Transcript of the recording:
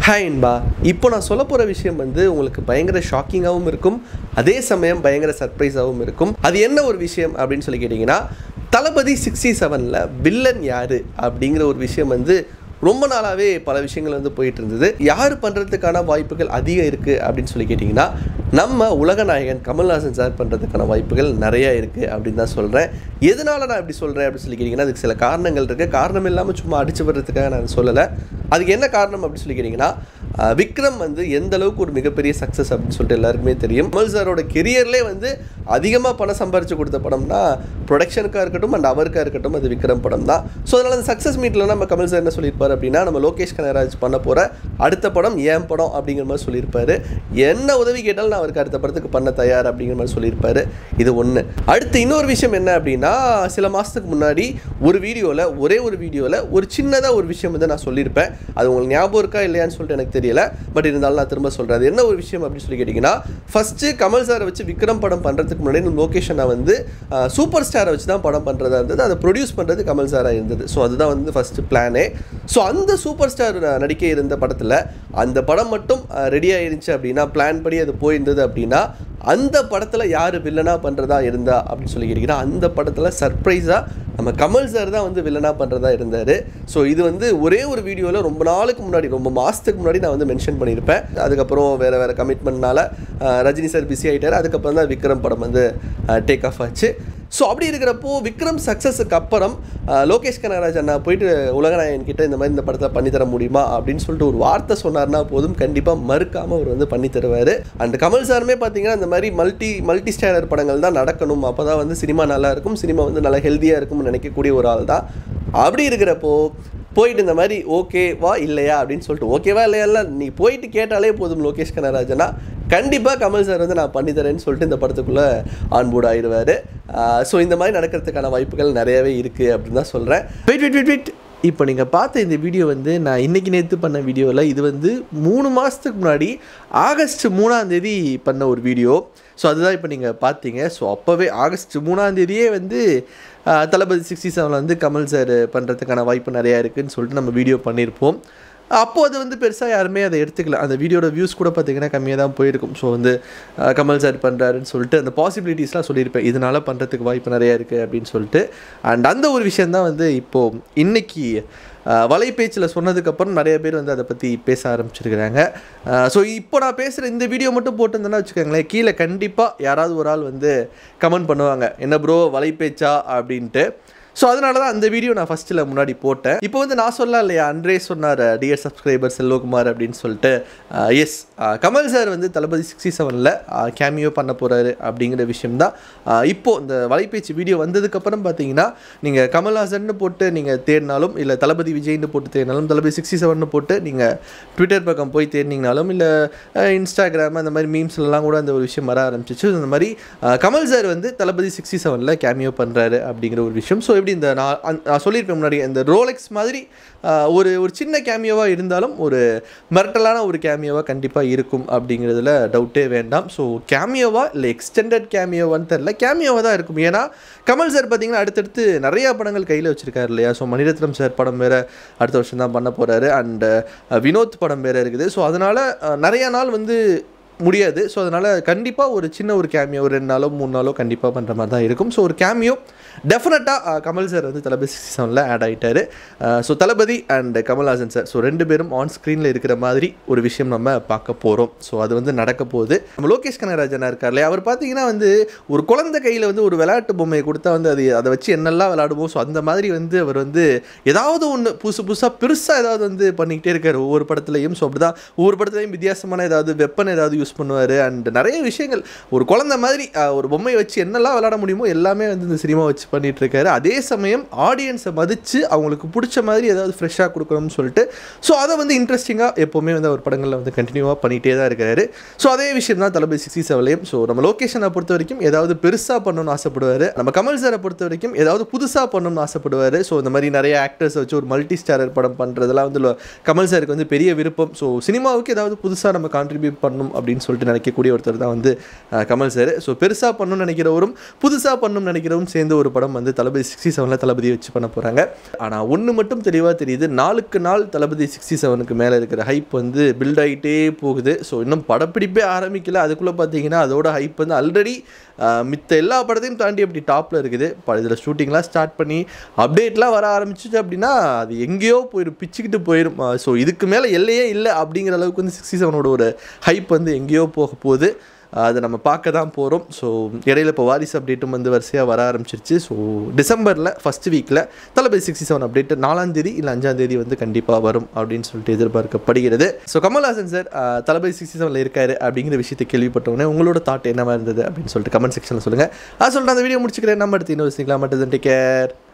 hi அன்பா இப்போ நான் சொல்ல போகிற விஷயம் வந்து உங்களுக்கு பயங்கர ஷாக்கிங்காகவும் இருக்கும் அதே சமயம் பயங்கர சர்ப்ரைஸாகவும் இருக்கும் அது என்ன ஒரு விஷயம் அப்படின்னு சொல்லி கேட்டிங்கன்னா தளபதி சிக்ஸ்டி செவனில் வில்லன் யார் அப்படிங்கிற ஒரு விஷயம் வந்து ரொம்ப நாளாகவே பல விஷயங்கள் வந்து போயிட்டு இருந்தது யார் பண்ணுறதுக்கான வாய்ப்புகள் அதிகம் இருக்குது அப்படின்னு சொல்லி கேட்டிங்கன்னா நம்ம உலகநாயகன் கமல்ஹாசன் சார் பண்ணுறதுக்கான வாய்ப்புகள் நிறைய இருக்குது அப்படின்னு தான் சொல்கிறேன் எதனால நான் இப்படி சொல்கிறேன் அப்படின்னு சொல்லி கேட்டிங்கன்னா அதுக்கு சில காரணங்கள் இருக்குது காரணம் இல்லாமல் சும்மா அடிச்சு வர்றதுக்காக நான் சொல்லலை அதுக்கு என்ன காரணம் அப்படின்னு சொல்லி கேட்டிங்கன்னா அஹ், விக்ரம் வந்து எந்த அளவுக்கு ஒரு மிகப்பெரிய சக்ஸஸ் அப்படின்னு சொல்லிட்டு எல்லாருக்குமே தெரியும் கமல் சாரோட கெரியர்லேயே வந்து அதிகமாக பணம் சம்பாரிச்சு கொடுத்த படம்னா ப்ரொடக்ஷனுக்காக இருக்கட்டும் அண்ட் அவருக்காக இருக்கட்டும் அது விக்ரம் படம் தான் ஸோ அதனால் அந்த சக்ஸஸ் மீட்டில் நம்ம கமல் சார் என்ன சொல்லியிருப்பார் அப்படின்னா நம்ம லோகேஷ் கனகராஜ் பண்ண போகிற அடுத்த படம் ஏன் படம் அப்படிங்கிற மாதிரி சொல்லியிருப்பாரு என்ன உதவி கேட்டாலும் நான் அவருக்கு அடுத்த படத்துக்கு பண்ண தயார் அப்படிங்கிற மாதிரி சொல்லியிருப்பாரு இது ஒன்று அடுத்து இன்னொரு விஷயம் என்ன அப்படின்னா சில மாதத்துக்கு முன்னாடி ஒரு வீடியோவில் ஒரே ஒரு வீடியோவில் ஒரு சின்னதாக ஒரு விஷயம் வந்து நான் சொல்லியிருப்பேன் அது உங்களுக்கு ஞாபகம் இருக்கா இல்லையான்னு சொல்லிட்டு எனக்கு தெரியல பட் இருந்தாலும் நான் திரும்ப சொல்கிறேன் அது என்ன ஒரு விஷயம் அப்படின்னு சொல்லி கேட்டிங்கன்னா ஃபஸ்ட்டு கமல் சாரை வச்சு விக்ரம் படம் பண்ணுறதுக்கு முன்னாடி நம்ம லொக்கேஷனை வந்து சூப்பர் ஸ்டாரை வச்சு தான் படம் பண்ணுறதா இருந்தது அதை ப்ரொடியூஸ் பண்ணுறது கமல் சாராக இருந்தது ஸோ அதுதான் வந்து ஃபஸ்ட்டு பிளானே ஸோ அந்த சூப்பர் ஸ்டார் நடிக்க இருந்த படத்தில் அந்த படம் மட்டும் ரெடி ஆயிருந்துச்சு அப்படின்னா பிளான் படி அது போயிருந்தது அப்படின்னா அந்த படத்தில் யார் வில்லனாக பண்ணுறதா இருந்தா அப்படின்னு சொல்லி கேட்டிங்கன்னா அந்த படத்தில் சர்ப்ரைஸாக நம்ம கமல் சார் தான் வந்து வில்லனாக பண்ணுறதா இருந்தார் ஸோ இது வந்து ஒரே ஒரு வீடியோவில் ரொம்ப நாளுக்கு முன்னாடி ரொம்ப மாதத்துக்கு முன்னாடி நான் வந்து மென்ஷன் பண்ணியிருப்பேன் அதுக்கப்புறம் வேறு வேறு கமிட்மெண்ட்னால ரஜினி சார் பிஸி ஆகிட்டார் அதுக்கப்புறம் தான் விக்ரம் படம் வந்து டேக் ஆஃப் ஆச்சு ஸோ அப்படி இருக்கிறப்போ விக்ரம் சக்ஸஸுக்கு அப்புறம் அஹ், லோகேஷ் கனகராஜ் அண்ணா போயிட்டு உலகநாயகன் கிட்ட இந்த மாதிரி இந்த படத்தில் பண்ணி தர முடியுமா அப்படின்னு சொல்லிட்டு ஒரு வார்த்தை சொன்னார்னா போதும் கண்டிப்பாக மறுக்காமல் அவர் வந்து பண்ணி தருவார் அண்ட் கமல் சாருமே பார்த்தீங்கன்னா இந்த மாதிரி மல்டி மல்டி ஸ்டாண்டர்ட் படங்கள் தான் நடக்கணும் அப்போ தான் வந்து சினிமா நல்லா இருக்கும் சினிமா வந்து நல்லா ஹெல்த்தியாக இருக்கும்னு நினைக்கக்கூடிய ஒரு ஆள் தான் அப்படி இருக்கிறப்போ போயிட்டு இந்த மாதிரி ஓகேவா இல்லையா அப்படின்னு சொல்லிட்டு ஓகேவா இல்லையா இல்லை நீ போயிட்டு கேட்டாலே போதும் லோகேஷ் கனகராஜனா கண்டிப்பாக கமல் சார் வந்து நான் பண்ணி தரேன்னு சொல்லிட்டு இந்த படத்துக்குள்ளே ஆன்போர்டு ஆயிடுவார் ஸோ இந்த மாதிரி நடக்கிறதுக்கான வாய்ப்புகள் நிறையவே இருக்குது அப்படின்னு தான் சொல்கிறேன் வெயிட் வெயிட் வெயிட் வெயிட் இப்போ நீங்கள் பார்த்த இந்த வீடியோ வந்து நான் இன்றைக்கி நேற்று பண்ண வீடியோவில் இது வந்து மூணு மாதத்துக்கு முன்னாடி ஆகஸ்ட் மூணாம் தேதி பண்ண ஒரு வீடியோ ஸோ அதுதான் இப்போ நீங்கள் பார்த்தீங்க ஸோ அப்போவே ஆகஸ்ட் மூணாம் தேதியே வந்து ஆஹ், தளபதி சிக்ஸ்டி செவனில் வந்து கமல் சார் பண்ணுறதுக்கான வாய்ப்பு நிறையா இருக்குதுன்னு சொல்லிட்டு நம்ம வீடியோ பண்ணியிருப்போம் அப்போது அது வந்து பெருசாக யாருமே அதை எடுத்துக்கல அந்த வீடியோட வியூஸ் கூட பார்த்தீங்கன்னா கம்மியாக தான் போயிருக்கும் ஸோ வந்து அஹ், கமல் சார் பண்ணுறாருன்னு சொல்லிட்டு அந்த பாசிபிலிட்டிஸ்லாம் சொல்லியிருப்பேன் இதனால் பண்ணுறதுக்கு வாய்ப்பு நிறையா இருக்குது அப்படின்னு சொல்லிட்டு அண்ட் அந்த ஒரு விஷயந்தான் வந்து இப்போது இன்னைக்கு அஹ், வலைபேச்சில் சொன்னதுக்கப்புறம் நிறைய பேர் வந்து அதை பற்றி பேச ஆரம்பிச்சிருக்கிறாங்க ஸோ இப்போ நான் பேசுகிற இந்த வீடியோ மட்டும் போட்டிருந்தேன்னா வச்சுக்கோங்களேன் கீழே கண்டிப்பாக யாராவது ஒரு ஆள் வந்து கமெண்ட் பண்ணுவாங்க என்ன ப்ரோ வலைபேச்சா அப்படின்ட்டு ஸோ அதனால தான் அந்த வீடியோ நான் ஃபஸ்ட்டில் முன்னாடி போட்டேன் இப்போ வந்து நான் சொல்லலாம் இல்லையா அன்றே சொன்னார் டியர் சப்ஸ்கிரைபர் செல்வகுமார் அப்படின்னு சொல்லிட்டு எஸ் கமல் சார் வந்து தளபதி சிக்ஸ்டி செவனில் கேமியோ பண்ண போகிறாரு அப்படிங்கிற விஷயம் தான் இப்போது இந்த வலைபேச்சு வீடியோ வந்ததுக்கப்புறம் பார்த்தீங்கன்னா நீங்கள் கமல்ஹாசன் போட்டு நீங்கள் தேடினாலும் இல்லை தளபதி விஜய்னு போட்டு தேடினாலும் தளபதி சிக்ஸ்டி செவன் போட்டு நீங்கள் ட்விட்டர் பக்கம் போய் தேடினீங்கனாலும் இல்லை இன்ஸ்டாகிராம் அந்த மாதிரி மீம்ஸ்லாம் கூட அந்த ஒரு விஷயம் வர ஆரம்பிச்சிச்சு இந்த மாதிரி அஹ், கமல் சார் வந்து தளபதி சிக்ஸ்டி செவனில் கேமியோ பண்ணுறாரு அப்படிங்கிற ஒரு விஷயம் ஸோ எப்படி இந்த நான் அந்த- நான் சொல்லியிருப்பேன் முன்னாடி இந்த ரோலெக்ஸ் மாதிரி அஹ், ஒரு ஒரு சின்ன கேமியோவாக இருந்தாலும் ஒரு மிரட்டலான ஒரு கேமியோவாக கண்டிப்பாக இருக்கும் அப்படிங்கிறதுல டவுட்டே வேண்டாம் ஸோ கேமியோவா இல்லை எக்ஸ்டெண்டட் கேமியோவான்னு தெரில கேமியோவாக தான் இருக்கும் ஏன்னா கமல் சார் பார்த்தீங்கன்னா அடுத்தடுத்து நிறையா படங்கள் கையில் வச்சிருக்காரு இல்லையா ஸோ மணிரத்னம் சார் படம் வேறு அடுத்த வருஷம் தான் பண்ண போகிறாரு அண்ட் வினோத் படம் வேறு இருக்குது ஸோ அதனால் நிறைய நாள் வந்து முடியாது ஸோ அதனால் கண்டிப்பாக ஒரு சின்ன ஒரு கேமியோ ஒரு ரெண்டு நாளோ மூணு நாளோ கண்டிப்பாக பண்ணுற மாதிரி தான் இருக்கும் ஸோ ஒரு கேமியோ டெஃபினட்டாக கமல் சார் வந்து தளபதி சீசனில் ஆட் ஆகிட்டார் so Thalapathy and Kamal Haasan sir so ரெண்டு பேரும் ஆன் ஸ்க்ரீனில் இருக்கிற மாதிரி ஒரு விஷயம் நம்ம பார்க்க போகிறோம் ஸோ அது வந்து நடக்க போகுது நம்ம லோகேஷ் கனகராஜனா இருக்கார் இல்லையா அவர் பார்த்தீங்கன்னா வந்து ஒரு குழந்தை கையில் வந்து ஒரு விளையாட்டு பொம்மையை கொடுத்தா வந்து அது அதை வச்சு என்னெல்லாம் விளையாடுவோம் ஸோ அந்த மாதிரி வந்து அவர் வந்து ஏதாவது ஒன்று புதுசு புதுசாக பெருசாக ஏதாவது வந்து பண்ணிக்கிட்டே இருக்கார் ஒவ்வொரு படத்துலையும் ஸோ அப்படி தான் ஒவ்வொரு படத்துலையும் வித்தியாசமான ஏதாவது வெப்பன் ஏதாவது யூஸ் பண்ணுவார் அண்ட் நிறைய விஷயங்கள் ஒரு குழந்தை மாதிரி அஹ், ஒரு பொம்மையை வச்சு என்னெல்லாம் விளையாட முடியுமோ எல்லாமே வந்து இந்த சினிமா வச்சு பண்ணிட்டு இருக்காரு அதே சமயம் ஆடியன்ஸை மதித்து அவங்களுக்கு பிடிச்ச மாதிரி ஏதாவது ஃப்ரெஷ்ஷாக கொடுக்கணும்னு சொல்லிட்டு ஸோ அதை வந்து இன்ட்ரெஸ்டிங்காக எப்போவுமே வந்து அவர் படங்களில் வந்து கண்டினியூவாக பண்ணிகிட்டே தான் இருக்காரு ஸோ அதே விஷயம் தான் தளபதி சிக்ஸ்டி செவலையும் ஸோ நம்ம லொக்கேஷனை பொறுத்த வரைக்கும் ஏதாவது பெருசாக பண்ணணும்னு ஆசைப்படுவார் நம்ம கமல் சாரை பொறுத்த வரைக்கும் ஏதாவது புதுசாக பண்ணணும்னு ஆசைப்படுவார் ஸோ இந்த மாதிரி நிறைய ஆக்டர்ஸ் வச்சு ஒரு மல்டி ஸ்டாரர் படம் பண்ணுறதெல்லாம் வந்து லோ- கமல் சாருக்கு வந்து பெரிய விருப்பம் ஸோ சினிமாவுக்கு ஏதாவது புதுசாக நம்ம கான்ட்ரிபியூட் பண்ணணும் அப்படின்னு அப்படின்னு சொல்லிட்டு நினைக்கக்கூடிய ஒருத்தர் தான் வந்து அஹ், கமல் சார் ஸோ பெருசாக பண்ணணும்னு நினைக்கிறவரும் புதுசாக பண்ணணும்னு நினைக்கிறவரும் சேர்ந்து ஒரு படம் வந்து தளபதி சிக்ஸ்டி செவனில் தளபதி வச்சு பண்ண போகிறாங்க ஆனால் ஒன்று மட்டும் தெளிவாக தெரியுது நாளுக்கு நாள் தளபதி சிக்ஸ்டி செவனுக்கு மேலே இருக்கிற ஹைப் வந்து பில்ட் ஆகிட்டே போகுது ஸோ இன்னும் படப்பிடிப்பே ஆரம்பிக்கல அதுக்குள்ளே பார்த்தீங்கன்னா அதோட ஹைப் வந்து ஆல்ரெடி மித்த எல்லா படத்தையும் தாண்டி அப்படி டாப்பில் இருக்குது இதில் ஷூட்டிங்லாம் ஸ்டார்ட் பண்ணி அப்டேட்லாம் வர ஆரம்பிச்சிச்சு அப்படின்னா அது எங்கேயோ போயிடும் பிச்சுக்கிட்டு போயிடும் ஸோ இதுக்கு மேலே எல்லையே இல்லை அப்படிங்கிற அளவுக்கு வந்து சிக்ஸ்டி செவனோட ஒரு ஹைப் வந்து எங்கேயோ போக போகுது அதை நம்ம பார்க்க தான் போகிறோம் ஸோ இடையில இப்போ வாரிசு அப்டேட்டும் வந்து வரிசையாக வர ஆரம்பிச்சிருச்சு ஸோ டிசம்பரில் ஃபஸ்ட் வீக்கில் தளபதி சிக்ஸ்டி செவன் அப்டேட் நாலாம் தேதி இல்லை அஞ்சாம் தேதி வந்து கண்டிப்பாக வரும் அப்படின்னு சொல்லிட்டு எதிர்பார்க்கப்படுகிறது ஸோ கமல்ஹாசன் சார் ஆஹ், தளபதி சிக்ஸ்டி செவனில் இருக்காரு அப்படிங்கிற விஷயத்தை கேள்விப்பட்டவொடனே உங்களோட தாட் என்னவா இருந்தது அப்படின்னு சொல்லிட்டு கமெண்ட் செக்ஷனில் சொல்லுங்கள் அது சொல்லிட்டு அந்த வீடியோ முடிச்சுக்கிறேன் நம்ம அடுத்து இன்னொரு சிங்களா மட்டும் டேக் கேர்